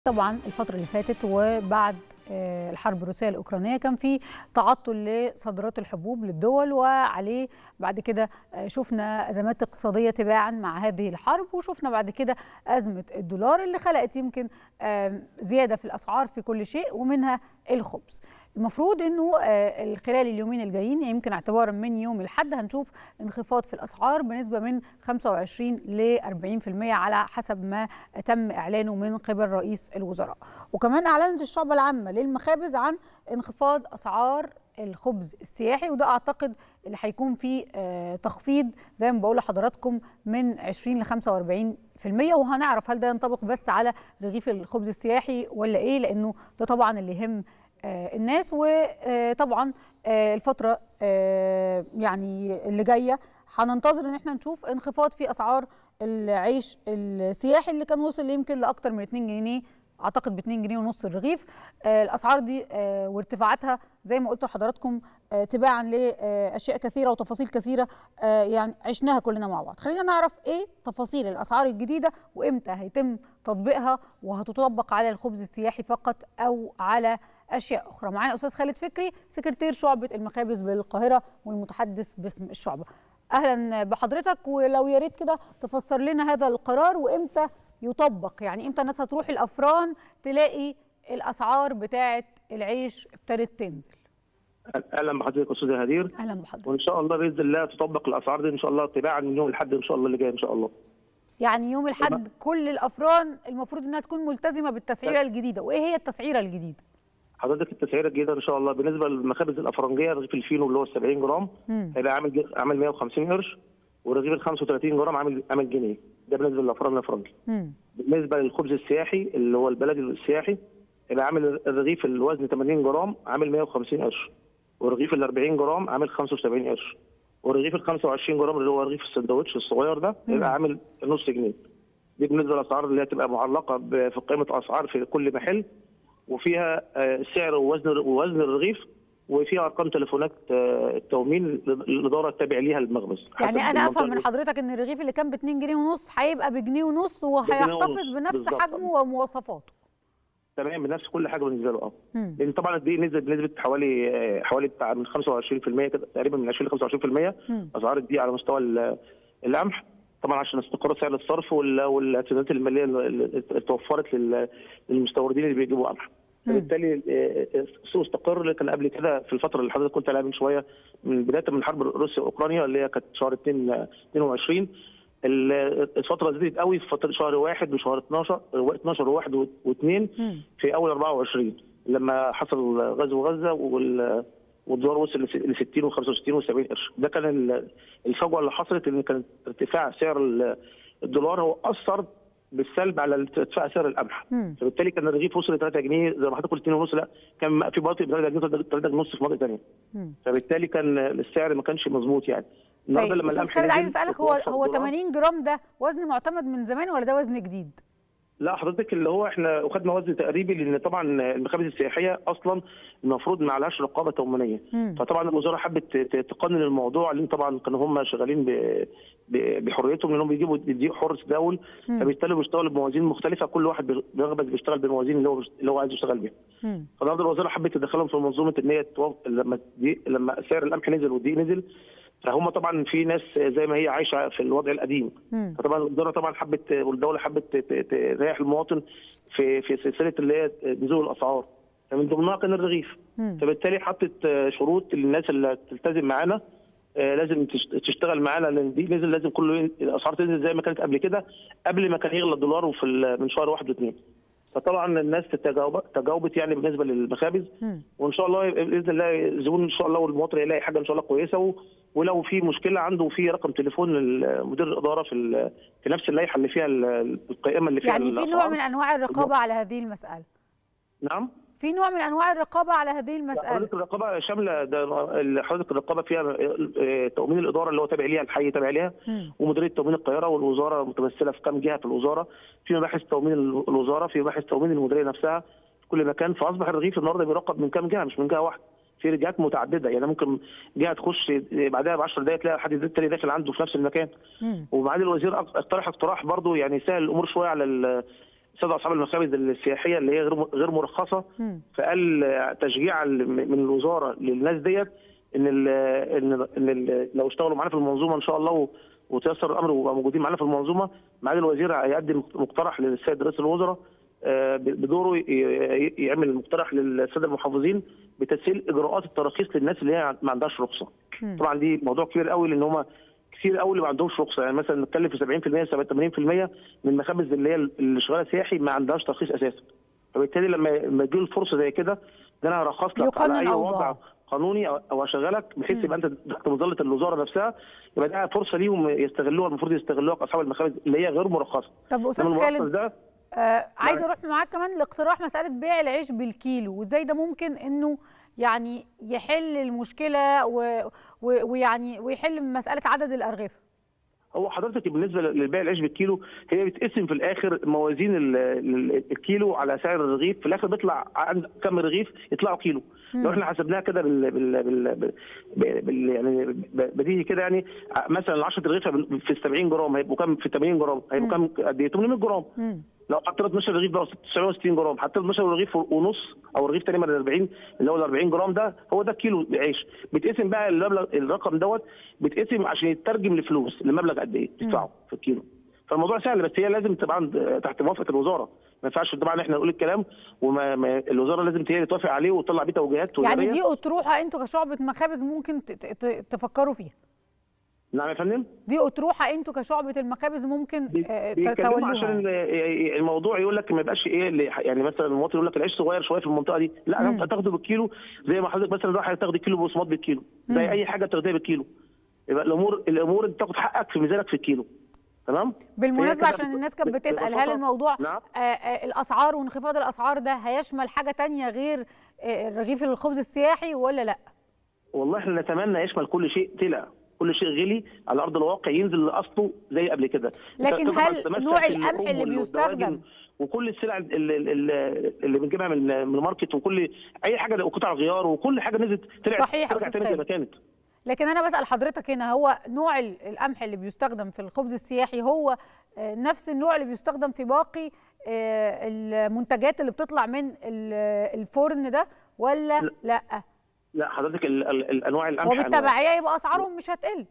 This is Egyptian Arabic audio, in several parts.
طبعا الفترة اللي فاتت وبعد الحرب الروسية الأوكرانية كان في تعطل لصادرات الحبوب للدول وعليه بعد كده شفنا أزمات اقتصادية تباعا مع هذه الحرب وشفنا بعد كده أزمة الدولار اللي خلقت يمكن زيادة في الأسعار في كل شيء ومنها الخبز المفروض انه خلال اليومين الجايين يمكن اعتبارا من يوم الاحد هنشوف انخفاض في الاسعار بنسبه من 25 ل 40% على حسب ما تم اعلانه من قبل رئيس الوزراء وكمان اعلنت الشعبه العامه للمخابز عن انخفاض اسعار الخبز السياحي وده اعتقد اللي هيكون فيه تخفيض زي ما بقول لحضراتكم من 20 ل 45% وهنعرف هل ده ينطبق بس على رغيف الخبز السياحي ولا ايه لانه ده طبعا اللي يهم الناس وطبعا الفتره يعني اللي جايه هننتظر ان احنا نشوف انخفاض في اسعار العيش السياحي اللي كان وصل يمكن لاكثر من 2 جنيه اعتقد ب 2 جنيه ونص الرغيف الاسعار دي وارتفاعاتها زي ما قلت لحضراتكم تباعا لاشياء كثيره وتفاصيل كثيره يعني عشناها كلنا مع بعض خلينا نعرف ايه تفاصيل الاسعار الجديده وامتى هيتم تطبيقها وهتطبق على الخبز السياحي فقط او على اشياء اخرى معانا استاذ خالد فكري سكرتير شعبه المخابز بالقاهره والمتحدث باسم الشعبه اهلا بحضرتك ولو يا ريت كده تفسر لنا هذا القرار وامتى يطبق يعني امتى الناس هتروح الافران تلاقي الاسعار بتاعه العيش ابتدت تنزل اهلا بحضرتك استاذ هدير اهلا بحضرتك وان شاء الله باذن الله تطبق الاسعار دي ان شاء الله تباعا من يوم الاحد ان شاء الله اللي جاي ان شاء الله يعني يوم الاحد كل الافران المفروض انها تكون ملتزمه بالتسعيره الجديده وايه هي التسعيره الجديده حضرتك التسعيره الجديده ان شاء الله بالنسبه للمخابز الافرنجيه رغيف الفينو اللي هو 70 جرام هيبقى عامل عامل 150 قرش ورغيف ال 35 جرام عامل عامل جنيه ده بالنسبه للافران الافرنجي بالنسبه للخبز السياحي اللي هو البلدي السياحي هيبقى عامل الرغيف الوزن 80 جرام عامل 150 قرش والرغيف ال 40 جرام عامل 75 قرش والرغيف ال 25 جرام اللي هو رغيف السندوتش الصغير ده هيبقى عامل نص جنيه دي بالنسبه للاسعار اللي هتبقى معلقه في قائمه اسعار في كل محل وفيها سعر ووزن ووزن الرغيف وفيها ارقام تليفونات التومين الاداره التابع ليها المخبز يعني انا افهم من حضرتك ان الرغيف اللي كان ب 2 جنيه ونص هيبقى بجنيه ونص وهيحتفظ بنفس حجمه ومواصفاته تمام بنفس كل حاجه بالنسبه له اه لان طبعا الدقيق نزل بنسبه حوالي حوالي بتاع من 25% كده تقريبا من 20 ل 25% اسعار الدقيق على مستوى القمح طبعا عشان استقرار سعر الصرف والاعتمادات الماليه اللي توفرت للمستوردين اللي بيجيبوا قمح. فبالتالي السوق استقر كان قبل كده في الفتره اللي حضرتك قلت عليها من شويه من بدايه من حرب روسيا واوكرانيا اللي هي كانت شهر 2 22 الفتره زادت قوي في فتره شهر واحد وشهر 12 12 و1 و2 في اول 24 لما حصل غزو غزه وال والدولار وصل ل 60 و65 و70 قرش ده كان الفجوه اللي حصلت ان كان ارتفاع سعر الدولار هو اثر بالسلب على ارتفاع سعر القمح فبالتالي كان الرغيف وصل ل 3 جنيه زي ما حضرتك قلت 2 ونص لا كان في مناطق ب 3 جنيه 3 جنيه ونص في مناطق ثانيه فبالتالي كان السعر ما كانش مظبوط يعني النهارده لما القمح عايز اسالك هو هو 80 جرام ده وزن معتمد من زمان ولا ده وزن جديد؟ لا حضرتك اللي هو احنا اخذنا وزن تقريبي لان طبعا المخابز السياحيه اصلا المفروض ما عليهاش رقابه تومينيه فطبعا الوزاره حبت تقنن الموضوع لان طبعا كانوا هم شغالين بحريتهم لانهم بيجيبوا الدقيق حر تداول فبالتالي بيشتغلوا بموازين مختلفه كل واحد بيرغب بيشتغل بالموازين اللي هو اللي هو عايز يشتغل بيها فالنهارده الوزاره حبت تدخلهم في منظومه ان هي لما لما سعر القمح نزل والدقيق نزل فهم طبعا في ناس زي ما هي عايشه في الوضع القديم مم. فطبعا الاداره طبعا حبت والدوله حبت تريح المواطن في في سلسله اللي هي نزول الاسعار فمن ضمنها كان الرغيف مم. فبالتالي حطت شروط للناس اللي تلتزم معانا لازم تشتغل معانا لان دي نزل لازم كله الاسعار تنزل زي ما كانت قبل كده قبل ما كان يغلى الدولار وفي من شهر واحد واثنين فطبعا الناس تجاوبت تجاوبت يعني بالنسبه للمخابز وان شاء الله باذن الله الزبون ان شاء الله والمواطن يلاقي حاجه ان شاء الله كويسه ولو في مشكله عنده في رقم تليفون لمدير الاداره في في نفس اللائحه اللي فيها القائمه اللي فيها يعني في نوع من انواع الرقابه على هذه المساله نعم في نوع من انواع الرقابه على هذه المساله حضرتك الرقابه شامله ده حضرتك الرقابه فيها تؤمين الاداره اللي هو تابع ليها الحي تابع ليها ومديريه تؤمين القاهره والوزاره متمثله في كام جهه في الوزاره في مباحث تؤمين الوزاره في مباحث تؤمين المديريه نفسها في كل مكان فاصبح الرغيف النهارده بيراقب من كام جهه مش من جهه واحده في جهات متعدده يعني ممكن جهه تخش بعدها ب 10 دقائق تلاقي حد تاني داخل عنده في نفس المكان ومعالي الوزير اقترح اقتراح برضه يعني يسهل الامور شويه على استدعى اصحاب المخابز السياحيه اللي هي غير غير مرخصه فقال تشجيع من الوزاره للناس ديت ان ال ان ان ال لو اشتغلوا معانا في المنظومه ان شاء الله وتيسر الامر ويبقى موجودين معانا في المنظومه معالي الوزير هيقدم مقترح للسيد رئيس الوزراء بدوره يعمل مقترح للساده المحافظين بتسهيل اجراءات التراخيص للناس اللي هي ما عندهاش رخصه. طبعا دي موضوع كبير قوي لان هم كتير قوي اللي ما عندهمش رخصه يعني مثلا نتكلم في 70% 80% من المخابز اللي هي اللي شغاله سياحي ما عندهاش ترخيص اساسا. فبالتالي لما لما تجي الفرصه زي كده ده انا هرخص لك على اي وضع قانوني او اشغلك بحيث يبقى انت تحت مظله الوزاره نفسها يبقى ده فرصه ليهم يستغلوها المفروض يستغلوها اصحاب المخابز اللي هي غير مرخصه. طب استاذ خالد ده آه عايزه اروح معاك كمان لاقتراح مساله بيع العيش بالكيلو وازاي ده ممكن انه يعني يحل المشكله و... و... ويعني ويحل مساله عدد الارغفه هو حضرتك بالنسبه للبيع العيش بالكيلو هي بتقسم في الاخر موازين الكيلو على سعر الرغيف في الاخر بيطلع عند كم رغيف يطلعوا كيلو مم. لو احنا حسبناها كده بال, بال, بال, بال, بال يعني بديهي كده يعني مثلا ال 10 رغيف في 70 جرام هيبقوا كام في 80 جرام هيبقوا كام قد ايه 800 جرام مم. لو حطينا 12 رغيف بقى 960 جرام حطينا 12 رغيف ونص او رغيف تاني من ال 40 اللي هو ال 40 جرام ده هو ده كيلو عيش بيتقسم بقى المبلغ الرقم دوت بيتقسم عشان يترجم لفلوس المبلغ قد ايه تدفعه في الكيلو فالموضوع سهل بس هي لازم طبعا تحت موافقه الوزاره ما ينفعش طبعا احنا نقول الكلام وما ما الوزاره لازم هي اللي توافق عليه وتطلع بيه توجيهات يعني دي اطروحه انتوا كشعبه مخابز ممكن تفكروا فيها نعم يا فندم دي اطروحه انتوا كشعبه المخابز ممكن تتولوها عشان الموضوع يقول لك ما يبقاش ايه يعني مثلا المواطن يقول لك العيش صغير شويه في المنطقه دي لا انت هتاخده بالكيلو زي ما حضرتك مثلا رايح تاخد كيلو بقسماط بالكيلو زي اي حاجه بتاخديها بالكيلو يبقى الامور الامور انت تاخد حقك في ميزانك في الكيلو تمام بالمناسبه عشان الناس كانت بتسال هل الموضوع نعم. آآ آآ الاسعار وانخفاض الاسعار ده هيشمل حاجه تانية غير رغيف الخبز السياحي ولا لا والله احنا نتمنى يشمل كل شيء طلع كل شيء غلي على ارض الواقع ينزل لاصله زي قبل كده لكن هل نوع القمح اللي بيستخدم وكل السلع اللي, اللي بنجيبها من من الماركت وكل اي حاجه وقطع غيار وكل حاجه نزلت طلعت صحيح ترجع تاني زي ما كانت لكن انا بسال حضرتك هنا هو نوع القمح اللي بيستخدم في الخبز السياحي هو نفس النوع اللي بيستخدم في باقي المنتجات اللي بتطلع من الفرن ده ولا لا, لا؟ لا حضرتك ال ال الانواع القمح وبالتبعيه يبقى اسعارهم مش هتقل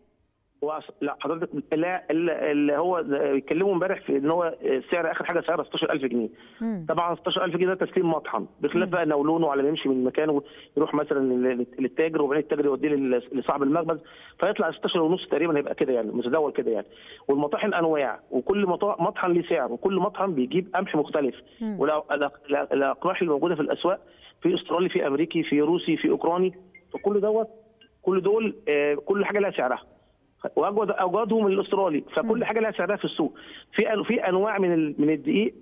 لا حضرتك لا اللي هو بيتكلموا امبارح في ان هو سعر اخر حاجه سعرها 16000 جنيه مم. طبعا 16000 جنيه ده تسليم مطحن بخلاف بقى نولونه على ما يمشي من مكانه يروح مثلا للتاجر وبعدين التاجر يوديه لصاحب المخبز فيطلع 16 ونص تقريبا هيبقى كده يعني متداول كده يعني والمطاحن انواع وكل مطحن ليه سعر وكل مطحن بيجيب قمح مختلف والاقراح اللي موجوده في الاسواق في استرالي في امريكي في روسي في اوكراني فكل دوت كل دول آه كل حاجه لها سعرها واجود اوجادهم الاسترالي فكل حاجه لها سعرها في السوق في في انواع من من الدقيق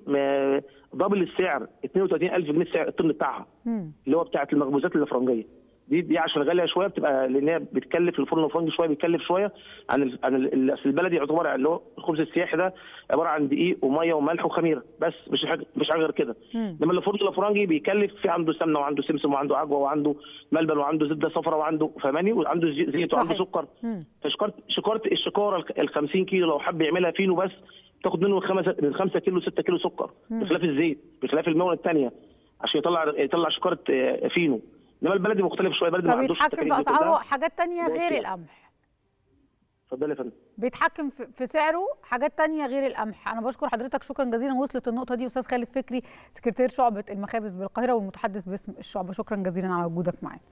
دبل السعر 32000 جنيه السعر الطن بتاعها اللي هو بتاعه المخبوزات الافرنجيه دي دي عشان غاليه شويه بتبقى لان هي بتكلف الفرن الفرنجي شويه بيكلف شويه عن ال عن ال البلدي يعتبر اللي هو الخبز السياحي ده عباره عن دقيق وميه وملح وخميره بس مش حاجه مش حاجه غير كده انما الفرن الافرنجي بيكلف في عنده سمنه وعنده سمسم وعنده عجوه وعنده ملبن وعنده زبده صفراء وعنده فماني وعنده زيت وعنده سكر فشكاره شكاره الشكاره ال 50 كيلو لو حب يعملها فينو بس تاخد منه خمسة من 5 كيلو 6 كيلو سكر بخلاف الزيت بخلاف المونه الثانيه عشان يطلع يطلع شكاره فينو انما البلدي مختلف شويه البلدي ما عندوش بيتحكم في اسعاره حاجات تانية غير القمح اتفضلي يا فندم بيتحكم في سعره حاجات تانية غير القمح انا بشكر حضرتك شكرا جزيلا وصلت النقطه دي استاذ خالد فكري سكرتير شعبه المخابز بالقاهره والمتحدث باسم الشعبه شكرا جزيلا على وجودك معانا